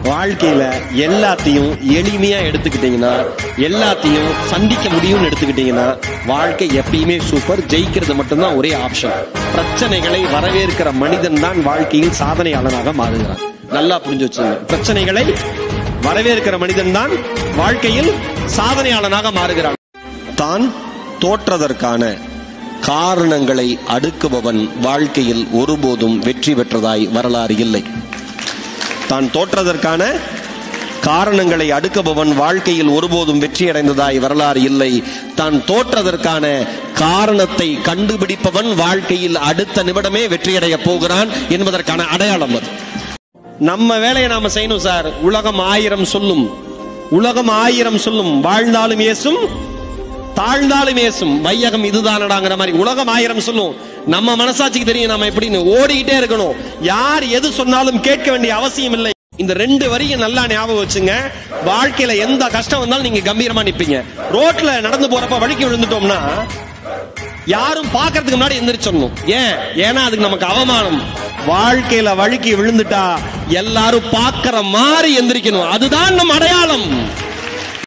வாழ்க்கையில எல்லாத்தையும் எளிமையா எடுத்துக்கிட்டீங்கன்னா எல்லாத்தையும் சந்திக்க முடியும்னு எடுத்துக்கிட்டீங்கன்னா வாழ்க்கை எப்பயுமே சூப்பர் ஜெயிக்கிறது மட்டும்தான் ஒரே ஆப்ஷன் பிரச்சனைகளை வரவேற்கிற மனிதன் தான் வாழ்க்கையில் சாதனையாளனாக மாறுகிறான் நல்லா புரிஞ்சு வச்சுங்க பிரச்சனைகளை வரவேற்கிற மனிதன் தான் வாழ்க்கையில் சாதனையாளனாக மாறுகிறான் தான் தோற்றதற்கான காரணங்களை அடுக்குபவன் வாழ்க்கையில் ஒருபோதும் வெற்றி பெற்றதாய் வரலாறு இல்லை தான் தோற்றதற்கான காரணங்களை அடுக்குபவன் வாழ்க்கையில் ஒருபோதும் வெற்றி அடைந்ததாய் வரலாறு இல்லை தான் தோற்றதற்கான காரணத்தை கண்டுபிடிப்பவன் வாழ்க்கையில் அடுத்த நிமிடமே வெற்றியடைய போகிறான் என்பதற்கான அடையாளம் அது நம்ம வேலையை நாம செய்யணும் சார் உலகம் ஆயிரம் சொல்லும் உலகம் ஆயிரம் சொல்லும் வாழ்ந்தாலும் ஏசும் தாழ்ந்தாலும் ஏசும் வையகம் இதுதானடாங்கிற மாதிரி உலகம் ஆயிரம் சொல்லும் நம்ம மனசாட்சிக்கு தெரியும் நாம எப்படின்னு ஓடிக்கிட்டே இருக்கணும் யார் எது சொன்னாலும் கேட்க வேண்டிய அவசியம் இல்லை இந்த ரெண்டு வரியை நல்லா ஞாபகம் வச்சுங்க வாழ்க்கையில எந்த கஷ்டம் வந்தாலும் நீங்க கம்பீரமா நிப்பீங்க ரோட்ல நடந்து போறப்ப வழிக்கு விழுந்துட்டோம்னா யாரும் பாக்குறதுக்கு முன்னாடி எந்திரிச்சிடணும் ஏன் ஏன்னா அதுக்கு நமக்கு அவமானம் வாழ்க்கையில வழுக்கி விழுந்துட்டா எல்லாரும் பாக்குற மாதிரி எந்திரிக்கணும் அதுதான் நம் அடையாளம்